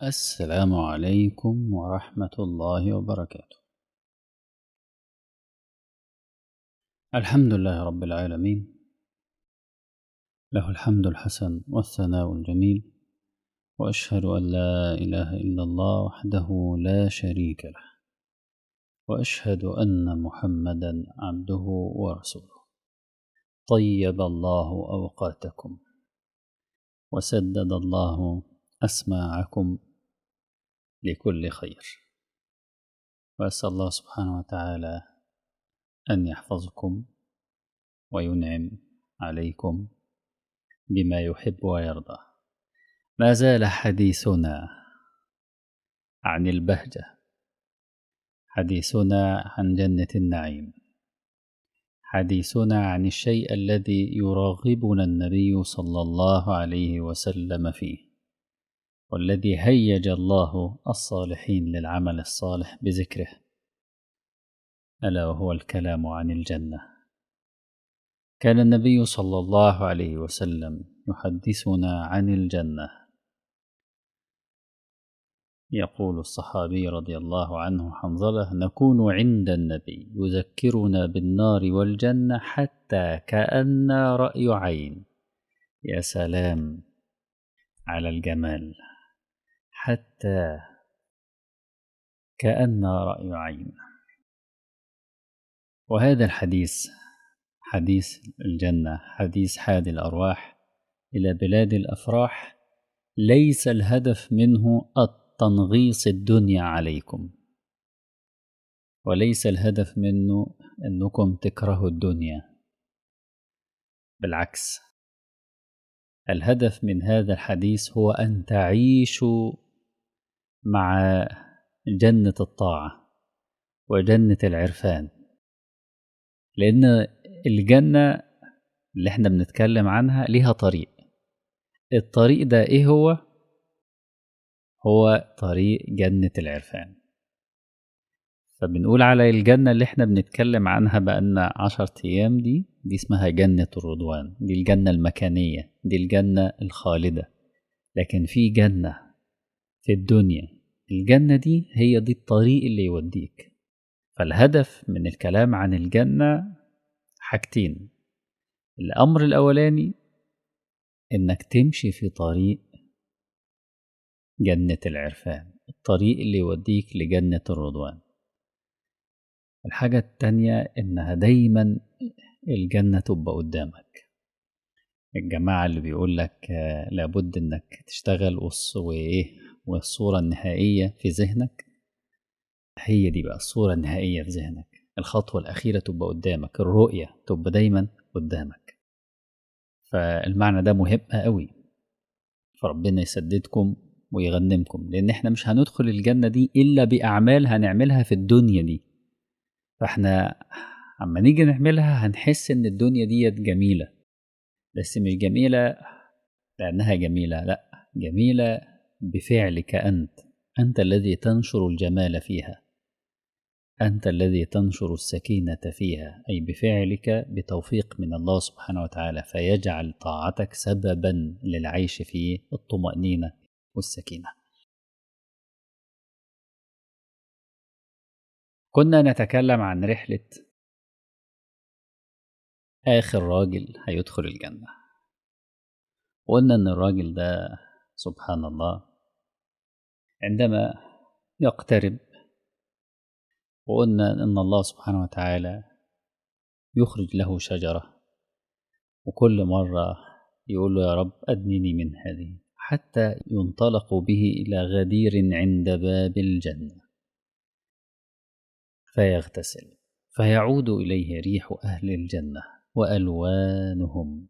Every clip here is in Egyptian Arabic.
السلام عليكم ورحمة الله وبركاته الحمد لله رب العالمين له الحمد الحسن والثناء الجميل وأشهد أن لا إله إلا الله وحده لا شريك له وأشهد أن محمدا عبده ورسوله طيب الله أوقاتكم وسدد الله أسماعكم لكل خير وأسأل الله سبحانه وتعالى أن يحفظكم وينعم عليكم بما يحب ويرضى ما زال حديثنا عن البهجة حديثنا عن جنة النعيم حديثنا عن الشيء الذي يراغبنا النبي صلى الله عليه وسلم فيه والذي هيج الله الصالحين للعمل الصالح بذكره الا وهو الكلام عن الجنه كان النبي صلى الله عليه وسلم يحدثنا عن الجنه يقول الصحابي رضي الله عنه حنظله نكون عند النبي يذكرنا بالنار والجنه حتى كان راي عين يا سلام على الجمال حتى كأن رأي عين وهذا الحديث حديث الجنة حديث حاد الأرواح إلى بلاد الأفراح ليس الهدف منه التنغيص الدنيا عليكم وليس الهدف منه أنكم تكرهوا الدنيا بالعكس الهدف من هذا الحديث هو أن تعيشوا مع جنة الطاعة وجنة العرفان لأن الجنة اللي احنا بنتكلم عنها ليها طريق الطريق ده ايه هو؟ هو طريق جنة العرفان فبنقول على الجنة اللي احنا بنتكلم عنها بقالنا عشر أيام دي دي اسمها جنة الرضوان دي الجنة المكانية دي الجنة الخالدة لكن في جنة في الدنيا الجنة دي هي دي الطريق اللي يوديك فالهدف من الكلام عن الجنة حاجتين الأمر الأولاني إنك تمشي في طريق جنة العرفان الطريق اللي يوديك لجنة الرضوان الحاجة التانية إنها دايما الجنة تبقى قدامك الجماعة اللي بيقول لك لابد إنك تشتغل وإيه والصورة النهائية في ذهنك هي دي بقى الصورة النهائية في ذهنك الخطوة الأخيرة تبقى قدامك الرؤية تبقى دايما قدامك فالمعنى ده مهم قوي فربنا يسددكم ويغنمكم لأن احنا مش هندخل الجنة دي إلا بأعمال هنعملها في الدنيا دي فاحنا اما نيجي نعملها هنحس ان الدنيا ديت جميلة بس مش جميلة لأنها جميلة لأ جميلة بفعلك أنت أنت الذي تنشر الجمال فيها أنت الذي تنشر السكينة فيها أي بفعلك بتوفيق من الله سبحانه وتعالى فيجعل طاعتك سببا للعيش في الطمأنينة والسكينة كنا نتكلم عن رحلة آخر راجل هيدخل الجنة وقلنا إن الراجل ده سبحان الله عندما يقترب وقلنا إن الله سبحانه وتعالى يخرج له شجرة وكل مرة يقول له يا رب أدنني من هذه حتى ينطلق به إلى غدير عند باب الجنة فيغتسل فيعود إليه ريح أهل الجنة وألوانهم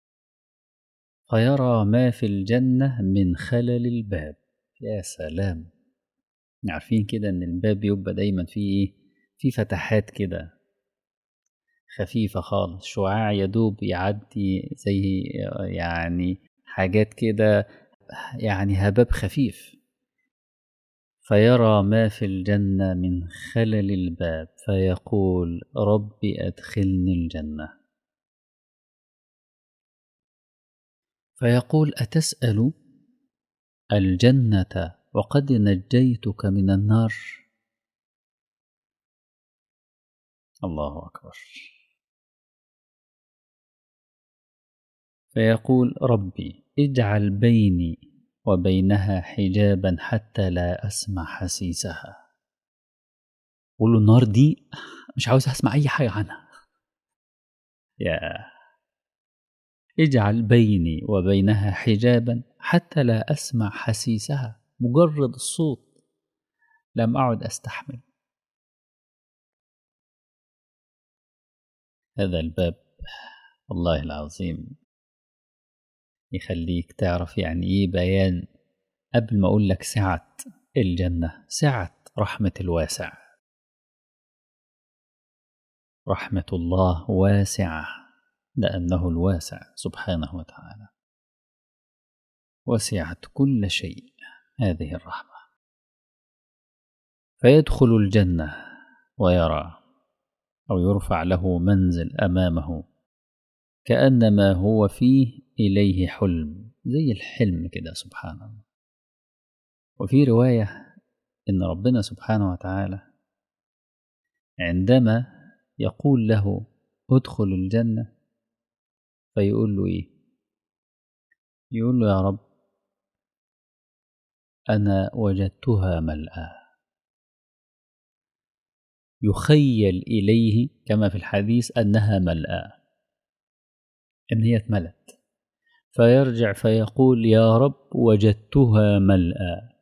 فيرى ما في الجنة من خلل الباب يا سلام عارفين كده إن الباب يبقى دايما فيه في فتحات كده خفيفة خالص شعاع يدوب يعدي زي يعني حاجات كده يعني هباب خفيف فيرى ما في الجنة من خلل الباب فيقول رب أدخلني الجنة فيقول أتسأل الجنة وقد نجيتك من النار الله أكبر فيقول ربي اجعل بيني وبينها حجابا حتى لا أسمع حسيسها قول له النار دي مش عاوز أسمع أي حاجة عنها يا اجعل بيني وبينها حجابا حتى لا أسمع حسيسها مجرد الصوت لم أعد أستحمل هذا الباب والله العظيم يخليك تعرف يعني ايه بيان قبل ما اقول لك سعة الجنة سعة رحمة الواسع رحمة الله واسعة لأنه الواسع سبحانه وتعالى وسعت كل شيء هذه الرحمة فيدخل الجنة ويرى أو يرفع له منزل أمامه كأنما هو فيه إليه حلم زي الحلم كده سبحان الله وفي رواية إن ربنا سبحانه وتعالى عندما يقول له ادخل الجنة فيقول له إيه يقول له يا رب أنا وجدتها ملأى يخيل إليه كما في الحديث أنها ملأى إن هي اتملت فيرجع فيقول يا رب وجدتها ملأى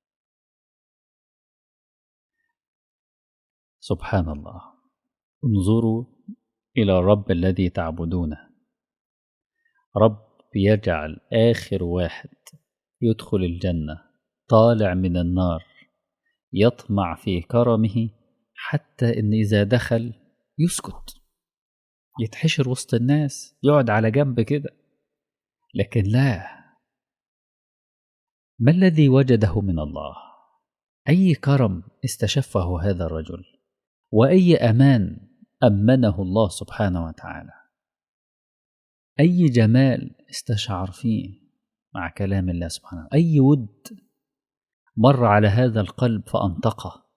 سبحان الله انظروا إلى الرب الذي تعبدونه رب يجعل آخر واحد يدخل الجنة طالع من النار يطمع في كرمه حتى إن إذا دخل يسكت يتحشر وسط الناس يقعد على جنب كده لكن لا ما الذي وجده من الله اي كرم استشفه هذا الرجل واي امان امنه الله سبحانه وتعالى اي جمال استشعر فيه مع كلام الله سبحانه اي ود مر على هذا القلب فانطقه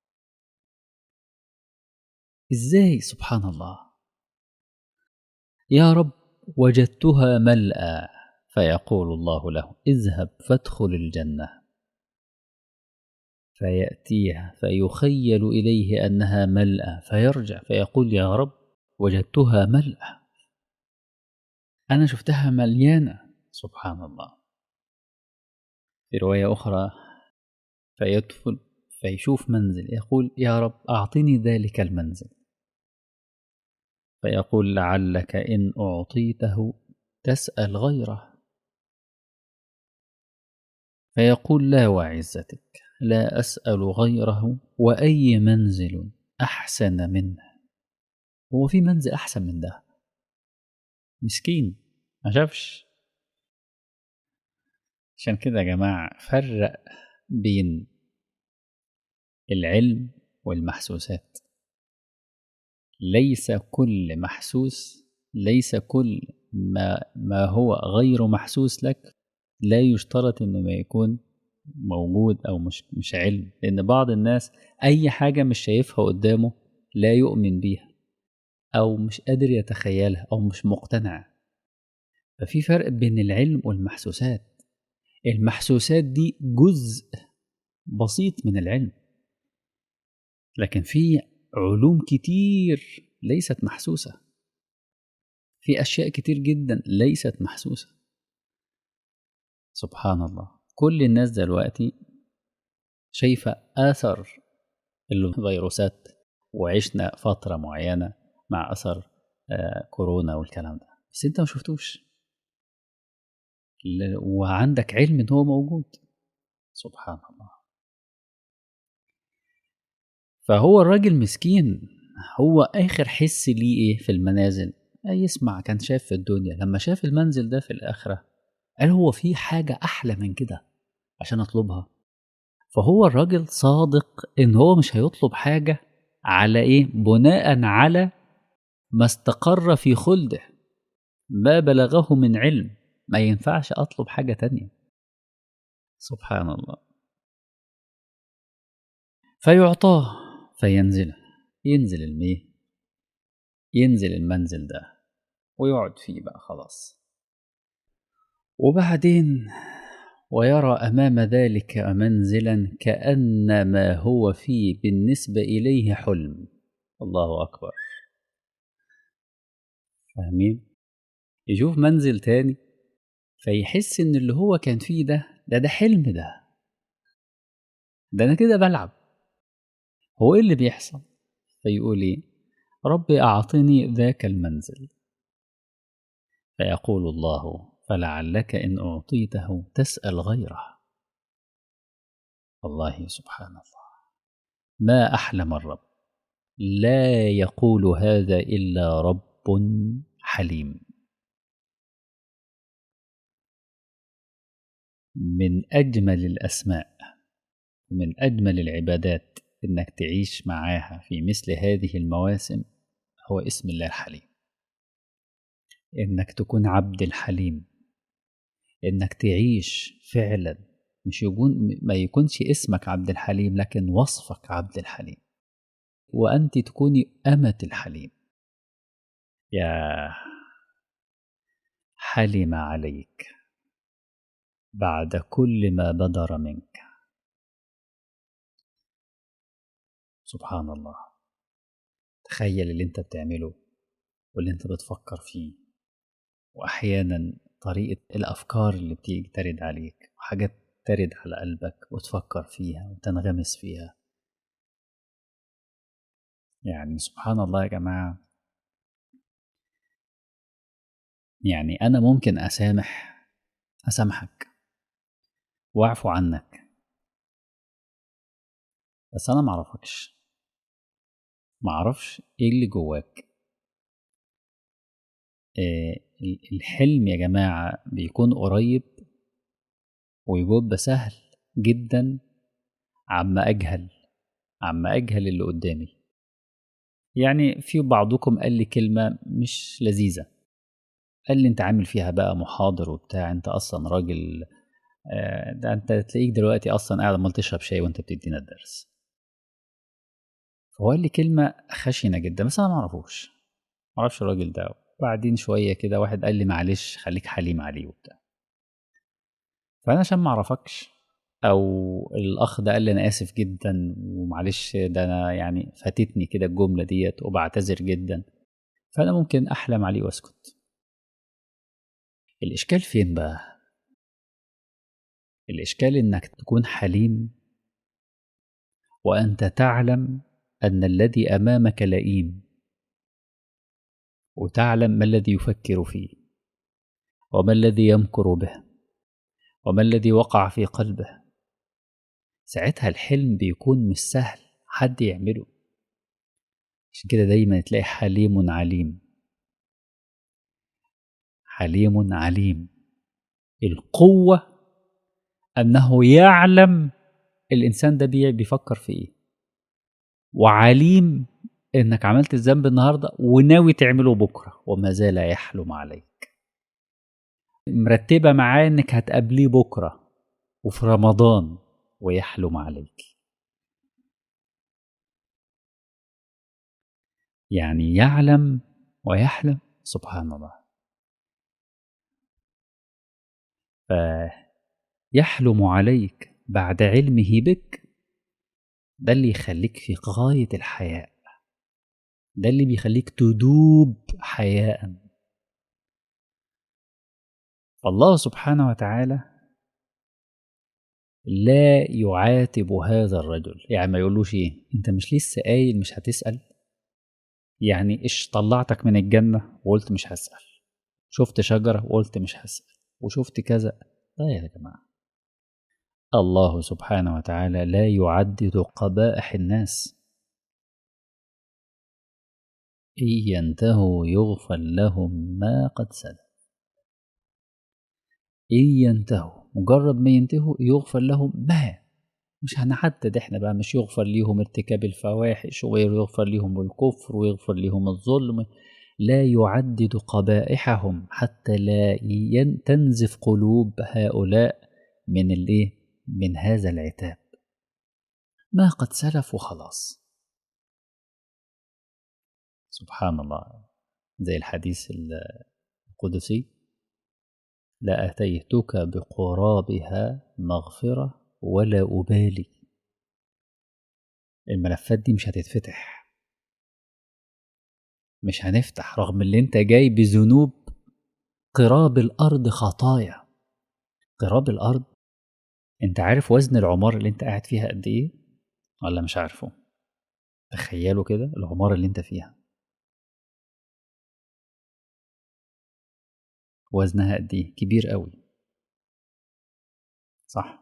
ازاي سبحان الله يا رب وجدتها ملأى فيقول الله له اذهب فادخل الجنة فيأتيها فيخيل إليه أنها ملأى فيرجع فيقول يا رب وجدتها ملأى أنا شفتها مليانة سبحان الله في رواية أخرى فيدخل فيشوف منزل يقول يا رب أعطني ذلك المنزل فيقول لعلك إن أعطيته تسأل غيره فيقول لا وعزتك لا أسأل غيره وأي منزل أحسن منه هو في منزل أحسن من ده مسكين ما شافش عشان كده يا جماعة فرق بين العلم والمحسوسات ليس كل محسوس ليس كل ما, ما هو غير محسوس لك لا يشترط انه ما يكون موجود او مش مش علم لان بعض الناس اي حاجه مش شايفها قدامه لا يؤمن بيها او مش قادر يتخيلها او مش مقتنع ففي فرق بين العلم والمحسوسات المحسوسات دي جزء بسيط من العلم لكن في علوم كتير ليست محسوسة في أشياء كتير جدا ليست محسوسة سبحان الله كل الناس دلوقتي شايفة آثر الفيروسات وعشنا فترة معينة مع أثر آه كورونا والكلام ده بس أنت ما شفتوش وعندك علم إن هو موجود سبحان الله فهو الراجل مسكين هو اخر حس ليه ايه في المنازل يسمع كان شاف في الدنيا لما شاف المنزل ده في الاخره قال هو في حاجه احلى من كده عشان اطلبها فهو الراجل صادق ان هو مش هيطلب حاجه على ايه بناء على ما استقر في خلده ما بلغه من علم ما ينفعش اطلب حاجه تانية سبحان الله فيعطاه فينزل ينزل الميه ينزل المنزل ده ويقعد فيه بقى خلاص وبعدين ويرى أمام ذلك منزلا كأن ما هو فيه بالنسبة إليه حلم الله أكبر فاهمين؟ يشوف منزل تاني فيحس إن اللي هو كان فيه ده ده ده حلم ده ده أنا كده بلعب هو إيه اللي بيحصل؟ فيقول إيه؟ ربي أعطني ذاك المنزل فيقول الله فلعلك إن أعطيته تسأل غيره والله سبحان الله ما أحلم الرب لا يقول هذا إلا رب حليم من أجمل الأسماء ومن أجمل العبادات إنك تعيش معاها في مثل هذه المواسم هو اسم الله الحليم إنك تكون عبد الحليم إنك تعيش فعلا مش يكون ما يكونش اسمك عبد الحليم لكن وصفك عبد الحليم وأنت تكوني أمة الحليم يا حلم عليك بعد كل ما بدر منك سبحان الله تخيل اللي انت بتعمله واللي انت بتفكر فيه واحيانا طريقة الافكار اللي بتيجي ترد عليك وحاجات ترد على قلبك وتفكر فيها وتنغمس فيها يعني سبحان الله يا جماعة يعني أنا ممكن أسامح أسامحك وأعفو عنك بس أنا معرفكش معرفش إيه اللي جواك إيه الحلم يا جماعة بيكون قريب ويبقى سهل جدا عما أجهل عما أجهل اللي قدامي يعني في بعضكم قال لي كلمة مش لذيذة قال لي انت عامل فيها بقى محاضر وبتاع انت اصلا راجل ده انت تلاقيك دلوقتي اصلا قاعد عمال تشرب شاي وانت بتدينا الدرس فهو قال لي كلمة خشنة جدا بس انا ما اعرفوش ما اعرفش الراجل ده وبعدين شوية كده واحد قال لي معلش خليك حليم عليه وبتاع فانا عشان ما اعرفكش او الاخ ده قال لي انا اسف جدا ومعلش ده انا يعني فاتتني كده الجمله ديت وبعتذر جدا فانا ممكن احلم عليه واسكت الاشكال فين بقى الاشكال انك تكون حليم وانت تعلم ان الذي امامك لئيم وتعلم ما الذي يفكر فيه وما الذي يمكر به وما الذي وقع في قلبه ساعتها الحلم بيكون مش سهل حد يعمله عشان كده دايما تلاقي حليم عليم حليم عليم القوة أنه يعلم الإنسان ده بيفكر في إيه وعليم إنك عملت الذنب النهاردة وناوي تعمله بكرة وما زال يحلم عليك مرتبة معاه إنك هتقابليه بكرة وفي رمضان ويحلم عليك يعني يعلم ويحلم سبحان الله فيحلم عليك بعد علمه بك ده اللي يخليك في غاية الحياء ده اللي بيخليك تدوب حياء فالله سبحانه وتعالى لا يعاتب هذا الرجل يعني ما يقولوش ايه انت مش لسه قايل مش هتسأل يعني ايش طلعتك من الجنة وقلت مش هسأل شفت شجرة وقلت مش هسأل وشفت كذا لا يا جماعة الله سبحانه وتعالى لا يعدد قبائح الناس إن ينتهوا يغفر لهم ما قد سلف إن ينتهوا مجرد ما ينتهوا يغفر لهم ما مش هنحدد احنا بقى مش يغفر ليهم ارتكاب الفواحش ويغفر ليهم الكفر ويغفر ليهم الظلم لا يعدد قبائحهم حتى لا تنزف قلوب هؤلاء من الايه من هذا العتاب ما قد سلف وخلاص سبحان الله زي الحديث القدسي لأتيتك بقرابها مغفرة ولا أبالي الملفات دي مش هتتفتح مش هنفتح رغم اللي انت جاي بذنوب قراب الأرض خطايا قراب الأرض انت عارف وزن العمارة اللي انت قاعد فيها قد ايه ولا مش عارفه تخيلوا كده العمارة اللي انت فيها وزنها قد ايه كبير قوي صح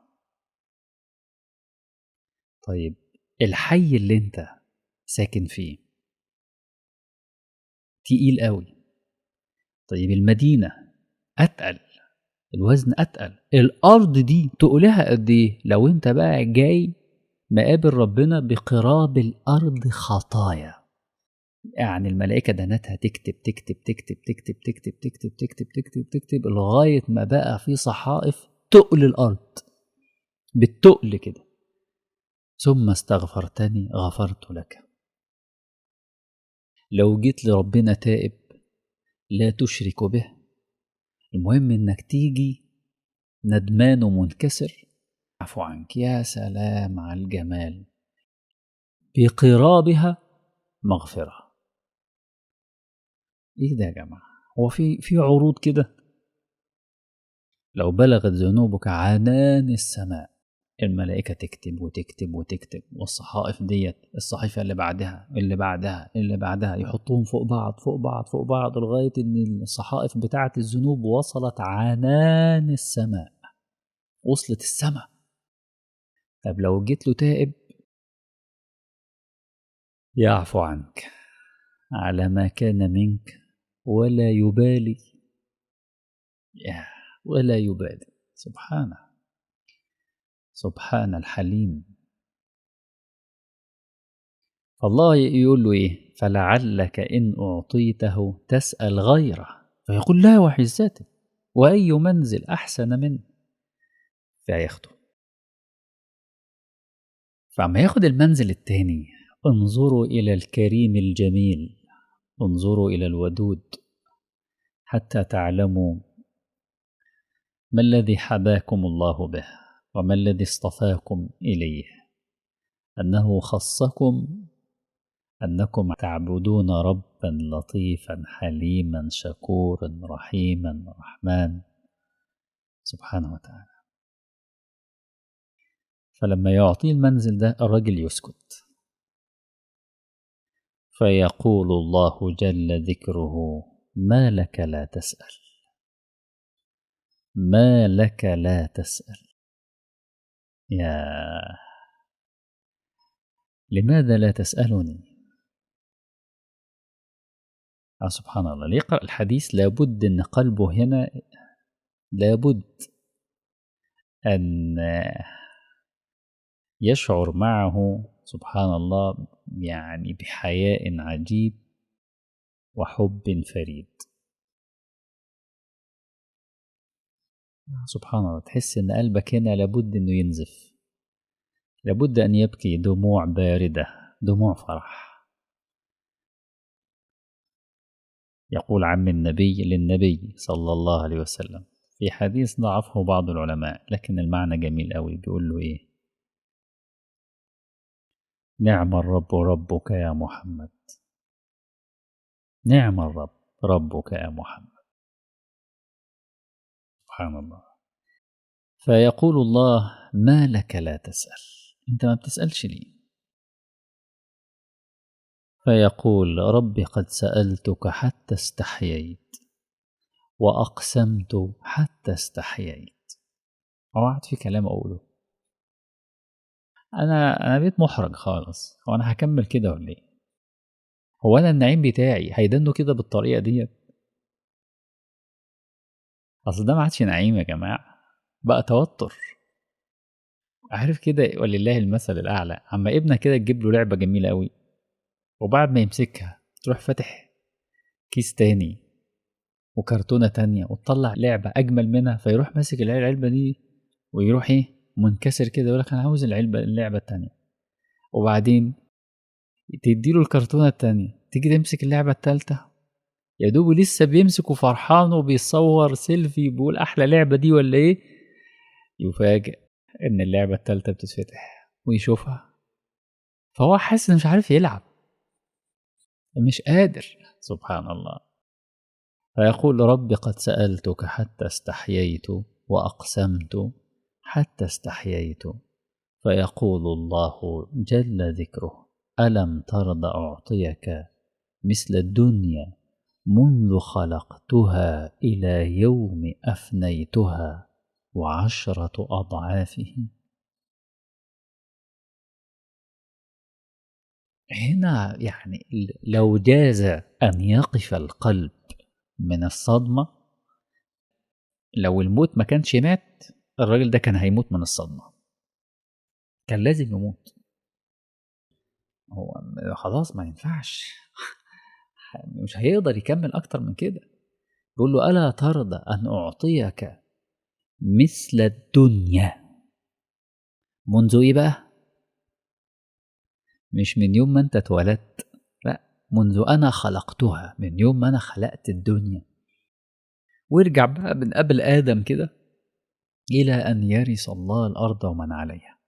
طيب الحي اللي انت ساكن فيه تقيل قوي طيب المدينة أتقل الوزن أتقل الأرض دي تقولها قد إيه لو أنت بقى جاي مقابل ربنا بقراب الأرض خطايا يعني الملائكة دناتها تكتب تكتب تكتب تكتب تكتب تكتب تكتب تكتب تكتب لغاية ما بقى في صحائف تقل الأرض بالتقل كده ثم استغفرتني غفرت لك لو جيت لربنا تائب لا تشرك به المهم انك تيجي ندمان ومنكسر عفو عنك يا سلام على الجمال بقرابها مغفرة ايه ده يا جماعة هو في في عروض كده لو بلغت ذنوبك عنان السماء الملائكة تكتب وتكتب وتكتب والصحائف ديت الصحيفة اللي بعدها اللي بعدها اللي بعدها يحطوهم فوق بعض فوق بعض فوق بعض لغاية إن الصحائف بتاعة الذنوب وصلت عنان السماء وصلت السماء طب لو جيت له تائب يعفو عنك على ما كان منك ولا يبالي ولا يبالي سبحانه سبحان الحليم فالله يقول له ايه فلعلك ان اعطيته تسال غيره فيقول لا وعزته واي منزل احسن منه فياخده فعما ياخد المنزل التاني انظروا الى الكريم الجميل انظروا الى الودود حتى تعلموا ما الذي حباكم الله به وما الذي اصطفاكم اليه انه خصكم انكم تعبدون ربا لطيفا حليما شكورا رحيما رحمن سبحانه وتعالى فلما يعطيه المنزل ده الرجل يسكت فيقول الله جل ذكره ما لك لا تسال ما لك لا تسال يا لماذا لا تسألني آه سبحان الله ليقرأ الحديث لابد أن قلبه هنا لابد أن يشعر معه سبحان الله يعني بحياء عجيب وحب فريد سبحان الله تحس ان قلبك هنا لابد انه ينزف لابد ان يبكي دموع بارده دموع فرح يقول عم النبي للنبي صلى الله عليه وسلم في حديث ضعفه بعض العلماء لكن المعنى جميل قوي بيقول له ايه نعم الرب ربك يا محمد نعم الرب ربك يا محمد سبحان الله فيقول الله ما لك لا تسأل أنت ما بتسألش ليه فيقول رب قد سألتك حتى استحييت وأقسمت حتى استحييت وقعد في كلام أقوله أنا أنا بقيت محرج خالص هو أنا هكمل كده ولا إيه؟ هو أنا النعيم بتاعي هيدنه كده بالطريقة ديت اصل ده ما عادش نعيم يا جماعه بقى توتر عارف كده ولله المثل الاعلى اما ابنك كده تجيب له لعبه جميله قوي وبعد ما يمسكها تروح فاتح كيس تاني وكرتونه تانية وتطلع لعبه اجمل منها فيروح ماسك العلبه دي ويروح ايه منكسر كده يقول لك انا عاوز العلبه اللعبه التانية وبعدين تديله الكرتونة التانية تيجي تمسك اللعبة التالتة يا دوب لسه بيمسك وفرحان وبيصور سيلفي بيقول أحلى لعبة دي ولا إيه يفاجئ إن اللعبة التالتة بتتفتح ويشوفها فهو حاسس إنه مش عارف يلعب مش قادر سبحان الله فيقول رب قد سألتك حتى استحييت وأقسمت حتى استحييت فيقول الله جل ذكره ألم ترض أعطيك مثل الدنيا منذ خلقتها إلى يوم أفنيتها وعشرة أضعافه هنا يعني لو جاز أن يقف القلب من الصدمة لو الموت ما كانش مات الراجل ده كان هيموت من الصدمة كان لازم يموت هو خلاص ما ينفعش مش هيقدر يكمل أكتر من كده بيقول له ألا ترضى أن أعطيك مثل الدنيا منذ إيه بقى؟ مش من يوم ما أنت اتولدت لا منذ أنا خلقتها من يوم ما أنا خلقت الدنيا وارجع بقى من قبل آدم كده إلى أن يرث الله الأرض ومن عليها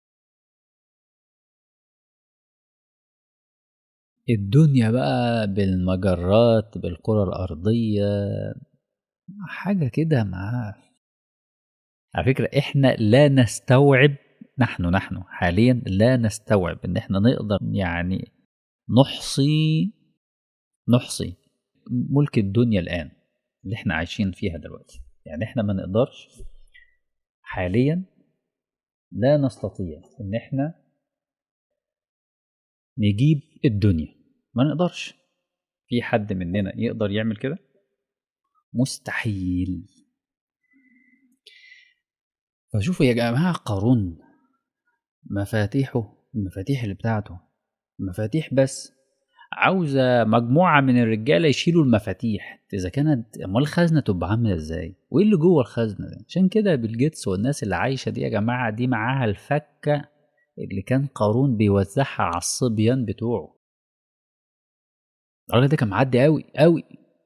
الدنيا بقى بالمجرات بالكرة الأرضية حاجة كده معاه على فكرة إحنا لا نستوعب نحن نحن حاليا لا نستوعب إن إحنا نقدر يعني نحصي نحصي ملك الدنيا الآن اللي إحنا عايشين فيها دلوقتي يعني إحنا ما نقدرش حاليا لا نستطيع إن إحنا نجيب الدنيا ما نقدرش في حد مننا يقدر يعمل كده مستحيل فشوفوا يا جماعة قارون مفاتيحه المفاتيح اللي بتاعته مفاتيح بس عاوزة مجموعة من الرجالة يشيلوا المفاتيح إذا كانت أمال الخزنة تبقى عاملة إزاي؟ وإيه اللي جوه الخزنة دي؟ عشان كده بيل جيتس والناس اللي عايشة دي يا جماعة دي معاها الفكة اللي كان قارون بيوزعها على الصبيان بتوعه الراجل ده كان معدي قوي قوي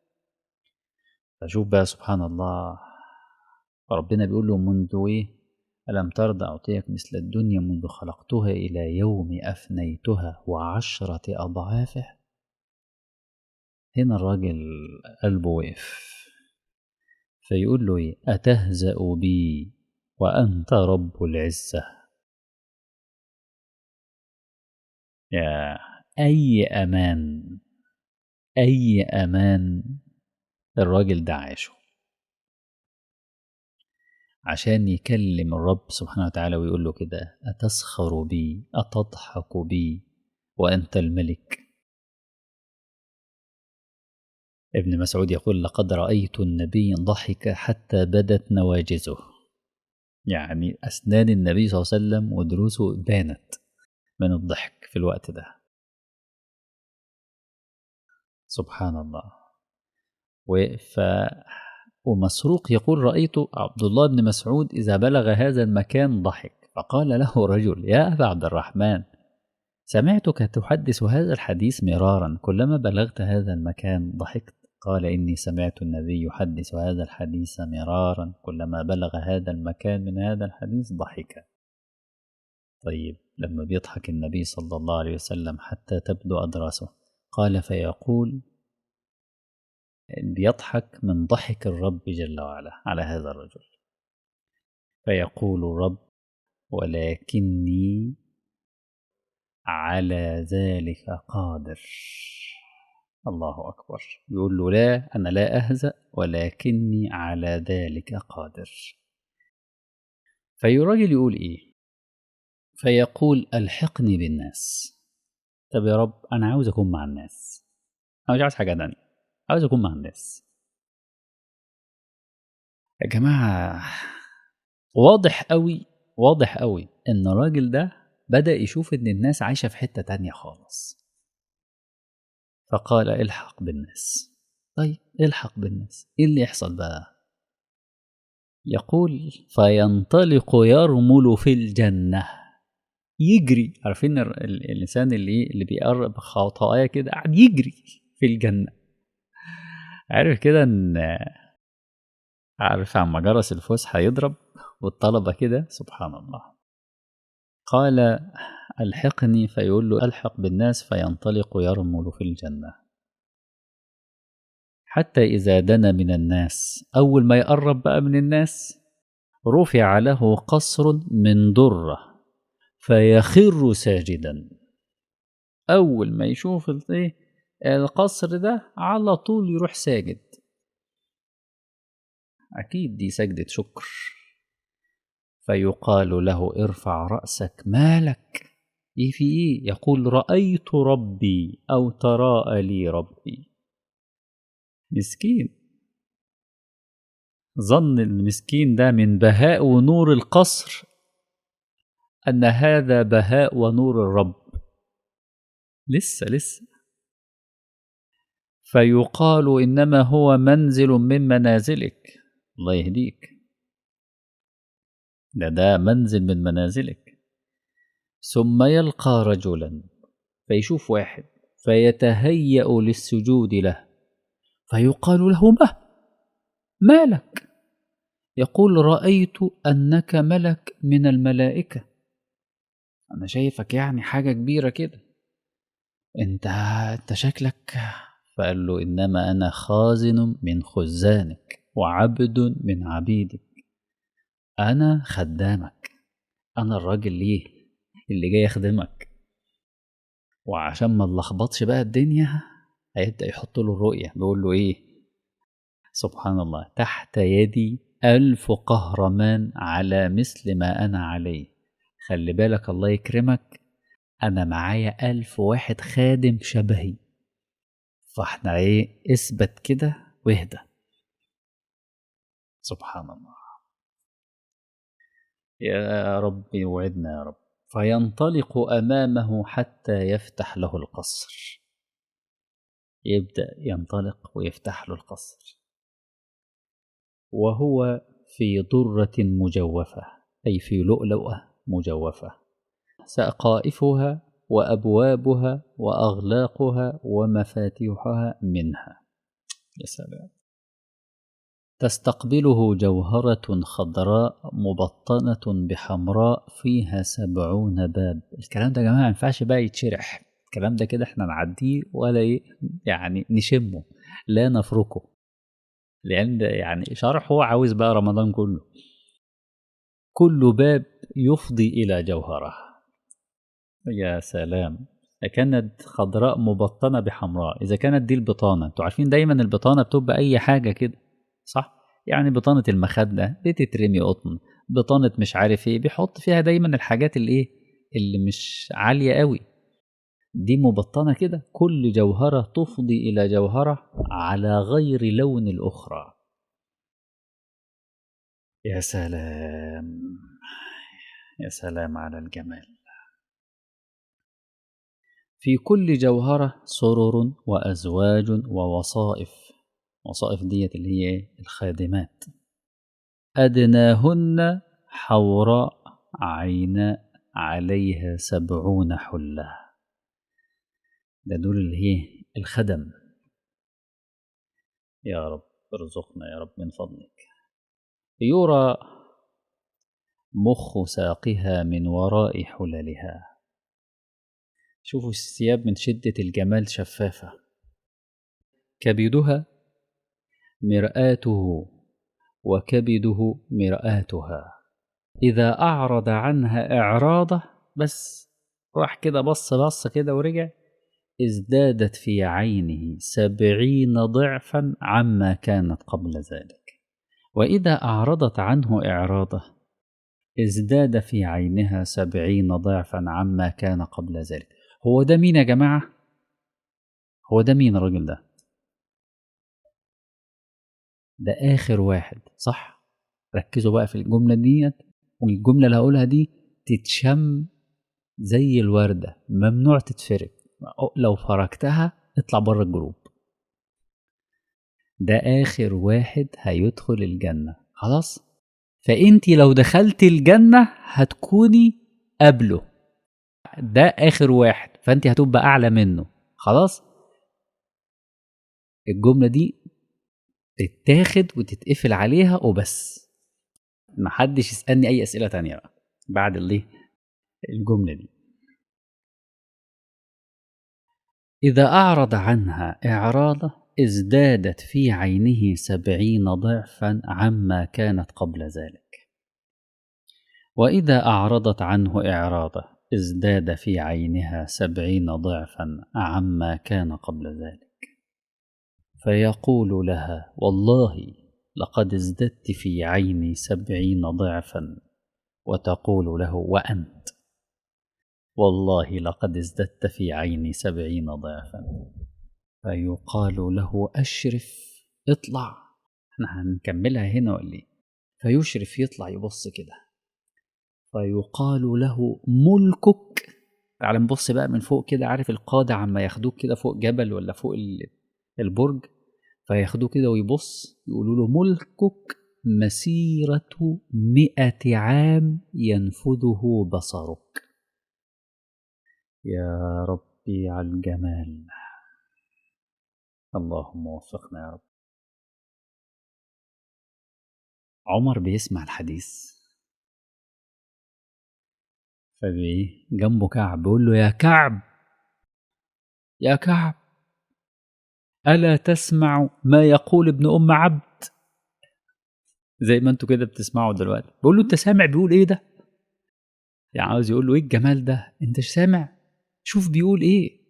فشوف بقى سبحان الله ربنا بيقول له منذ ايه ألم ترضى أعطيك مثل الدنيا منذ خلقتها إلى يوم أفنيتها وعشرة أضعافه هنا الراجل قلبه وقف فيقول له إيه أتهزأ بي وأنت رب العزة يا أي أمان أي أمان الراجل ده عاشه عشان يكلم الرب سبحانه وتعالى ويقول له كده أتسخر بي أتضحك بي وأنت الملك ابن مسعود يقول لقد رأيت النبي ضحك حتى بدت نواجزه يعني أسنان النبي صلى الله عليه وسلم ودروسه بانت من الضحك في الوقت ده سبحان الله ف ومسروق يقول رأيت عبد الله بن مسعود إذا بلغ هذا المكان ضحك فقال له رجل يا أبا عبد الرحمن سمعتك تحدث هذا الحديث مرارا كلما بلغت هذا المكان ضحكت قال إني سمعت النبي يحدث هذا الحديث مرارا كلما بلغ هذا المكان من هذا الحديث ضحك طيب لما بيضحك النبي صلى الله عليه وسلم حتى تبدو أدراسه قال فيقول بيضحك من ضحك الرب جل وعلا على هذا الرجل فيقول الرب ولكني على ذلك قادر الله أكبر يقول له لا أنا لا أهزأ ولكني على ذلك قادر فالراجل يقول إيه فيقول ألحقني بالناس طب يا رب أنا عاوز أكون مع الناس أنا مش عاوز حاجة تانية عاوز أكون مع الناس يا جماعة واضح قوي واضح قوي إن الراجل ده بدأ يشوف إن الناس عايشة في حتة تانية خالص فقال الحق بالناس طيب الحق بالناس ايه اللي يحصل بقى يقول فينطلق يرمل في الجنة يجري عارفين ال- ال- الانسان اللي اللي بيقرب خطايا كده قاعد يجري في الجنه عارف كده ان عارف عما جرس الفسحه يضرب والطلبه كده سبحان الله قال الحقني فيقول له الحق بالناس فينطلق يرمل في الجنه حتى اذا دنا من الناس اول ما يقرب بقى من الناس رفع له قصر من دره فيخر ساجدا اول ما يشوف ال- ايه القصر ده على طول يروح ساجد اكيد دي سجدة شكر فيقال له ارفع رأسك مالك ايه في ايه يقول رأيت ربي او تراءى لي ربي مسكين ظن المسكين ده من بهاء ونور القصر أن هذا بهاء ونور الرب لسه لسه فيقال إنما هو منزل من منازلك الله يهديك ده ده منزل من منازلك ثم يلقى رجلا فيشوف واحد فيتهيأ للسجود له فيقال له ما مالك يقول رأيت أنك ملك من الملائكة أنا شايفك يعني حاجة كبيرة كده أنت أنت شكلك فقال له إنما أنا خازن من خزانك وعبد من عبيدك أنا خدامك أنا الراجل ليه اللي جاي يخدمك وعشان ما نلخبطش بقى الدنيا هيبدأ يحط له الرؤية بيقول له إيه سبحان الله تحت يدي ألف قهرمان على مثل ما أنا عليه خلي بالك الله يكرمك أنا معايا ألف واحد خادم شبهي فاحنا إيه اثبت كده واهدى سبحان الله يا رب وعدنا يا رب فينطلق أمامه حتى يفتح له القصر يبدأ ينطلق ويفتح له القصر وهو في ضرة مجوفة أي في لؤلؤة مجوفة سقائفها وأبوابها وأغلاقها ومفاتيحها منها يا سلام تستقبله جوهرة خضراء مبطنة بحمراء فيها سبعون باب الكلام ده يا جماعة ما ينفعش بقى يتشرح الكلام ده كده احنا نعديه ولا ي- يعني نشمه لا نفركه لأن ده يعني شرحه عاوز بقى رمضان كله كل باب يفضي إلى جوهرة يا سلام كانت خضراء مبطنة بحمراء إذا كانت دي البطانة انتوا عارفين دايما البطانة بتبقى أي حاجة كده صح يعني بطانة المخدة بتترمي قطن بطانة مش عارف ايه بيحط فيها دايما الحاجات اللي ايه اللي مش عالية قوي دي مبطنة كده كل جوهرة تفضي إلى جوهرة على غير لون الأخرى يا سلام يا سلام على الجمال في كل جوهرة سرر وأزواج ووصائف وصائف ديت اللي هي إيه؟ الخادمات أدناهن حوراء عيناء عليها سبعون حلة ده دول اللي هي الخدم يا رب ارزقنا يا رب من فضلك يرى مخ ساقها من وراء حللها شوفوا الثياب من شدة الجمال شفافة كبدها مرآته وكبده مرآتها إذا أعرض عنها إعراضه بس راح كده بص بص كده ورجع ازدادت في عينه سبعين ضعفا عما كانت قبل ذلك وإذا أعرضت عنه إعراضه ازداد في عينها سبعين ضعفا عما كان قبل ذلك هو ده مين يا جماعة؟ هو ده مين الراجل ده؟ ده آخر واحد صح؟ ركزوا بقى في الجملة ديت والجملة اللي هقولها دي تتشم زي الوردة ممنوع تتفرق لو فركتها اطلع بره الجروب ده آخر واحد هيدخل الجنة خلاص فانت لو دخلت الجنة هتكوني قبله ده اخر واحد فانت هتبقى اعلى منه خلاص الجمله دي تتاخد وتتقفل عليها وبس محدش يسالني اي اسئله تانية بقى بعد الايه الجمله دي اذا اعرض عنها اعراضه ازدادت في عينه سبعين ضعفا عما كانت قبل ذلك واذا اعرضت عنه اعراضه ازداد في عينها سبعين ضعفا عما كان قبل ذلك فيقول لها والله لقد ازددت في عيني سبعين ضعفا وتقول له وأنت والله لقد ازددت في عيني سبعين ضعفا فيقال له أشرف اطلع احنا هنكملها هنا ولا ايه فيشرف يطلع يبص كده فيقال له ملكك تعال نبص بقى من فوق كده عارف القادة عما ياخدوك كده فوق جبل ولا فوق البرج فياخدوه كده ويبص يقولوا له ملكك مسيرة مئة عام ينفذه بصرك يا ربي على الجمال اللهم وفقنا يا رب عمر بيسمع الحديث فبيه جنبه كعب بيقول له يا كعب يا كعب ألا تسمع ما يقول ابن أم عبد زي ما انتوا كده بتسمعوا دلوقتي بقول له انت سامع بيقول ايه ده يعني عاوز يقول له ايه الجمال ده انت سامع شوف بيقول ايه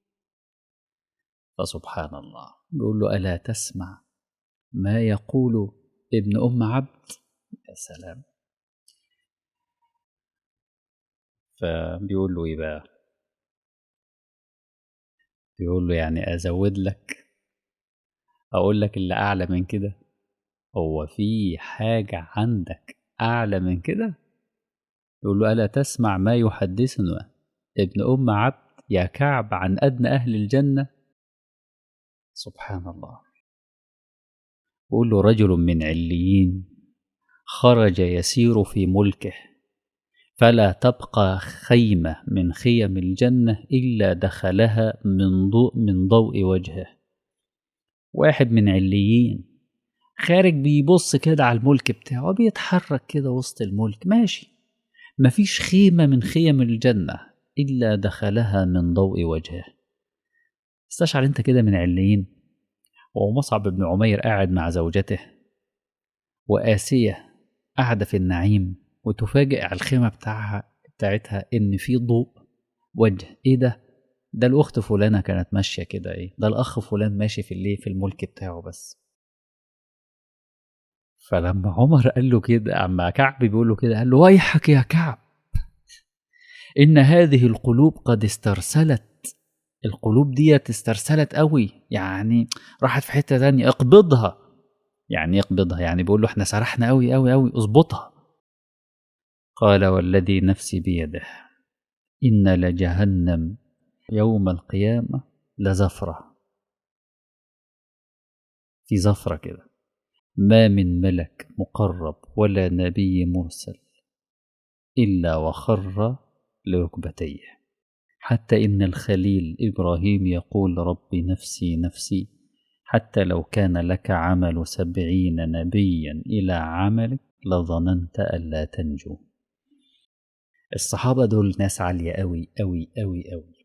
فسبحان الله بيقول له ألا تسمع ما يقول ابن أم عبد يا سلام فبيقول له ايه بقى بيقول له يعني ازود لك اقول لك اللي اعلى من كده هو في حاجه عندك اعلى من كده يقول له الا تسمع ما يحدثنا ابن ام عبد يا كعب عن ادنى اهل الجنه سبحان الله يقول له رجل من عليين خرج يسير في ملكه فلا تبقى خيمة من خيم الجنة إلا دخلها من ضوء من ضوء وجهه واحد من عليين خارج بيبص كده على الملك بتاعه بيتحرك كده وسط الملك ماشي مفيش خيمة من خيم الجنة إلا دخلها من ضوء وجهه استشعر انت كده من عليين ومصعب بن عمير قاعد مع زوجته وآسية قاعدة في النعيم وتفاجئ على الخيمة بتاعها بتاعتها إن في ضوء وجه إيه ده؟ ده الأخت فلانة كانت ماشية كده إيه؟ ده الأخ فلان ماشي في الليل في الملك بتاعه بس فلما عمر قال له كده أما كعب بيقول له كده قال له ويحك يا كعب إن هذه القلوب قد استرسلت القلوب ديت استرسلت قوي يعني راحت في حتة تانية اقبضها يعني اقبضها يعني بيقول له احنا سرحنا قوي قوي قوي اظبطها قال والذي نفسي بيده إن لجهنم يوم القيامة لزفرة في زفرة كده ما من ملك مقرب ولا نبي مرسل إلا وخر لركبتيه حتى إن الخليل إبراهيم يقول رب نفسي نفسي حتى لو كان لك عمل سبعين نبيا إلى عملك لظننت ألا تنجو الصحابة دول ناس عالية أوي أوي أوي أوي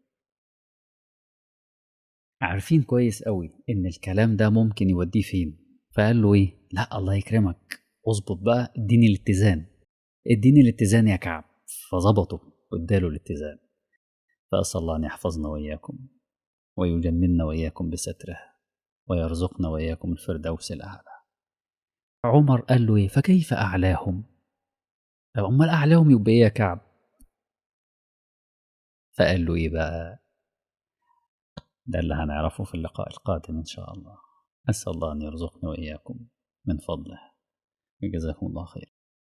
عارفين كويس أوي إن الكلام ده ممكن يوديه فين فقال له إيه لا الله يكرمك اظبط بقى اديني الاتزان اديني الاتزان يا كعب فظبطه واداله الاتزان فأسأل الله أن يحفظنا وإياكم ويجملنا وإياكم بستره ويرزقنا وإياكم الفردوس الأعلى عمر قال له إيه فكيف أعلاهم طب أمال أعلاهم يبقى إيه يا كعب فقال له إيه بقى ده اللي هنعرفه في اللقاء القادم إن شاء الله أسأل الله أن يرزقنا وإياكم من فضله جزاكم الله خير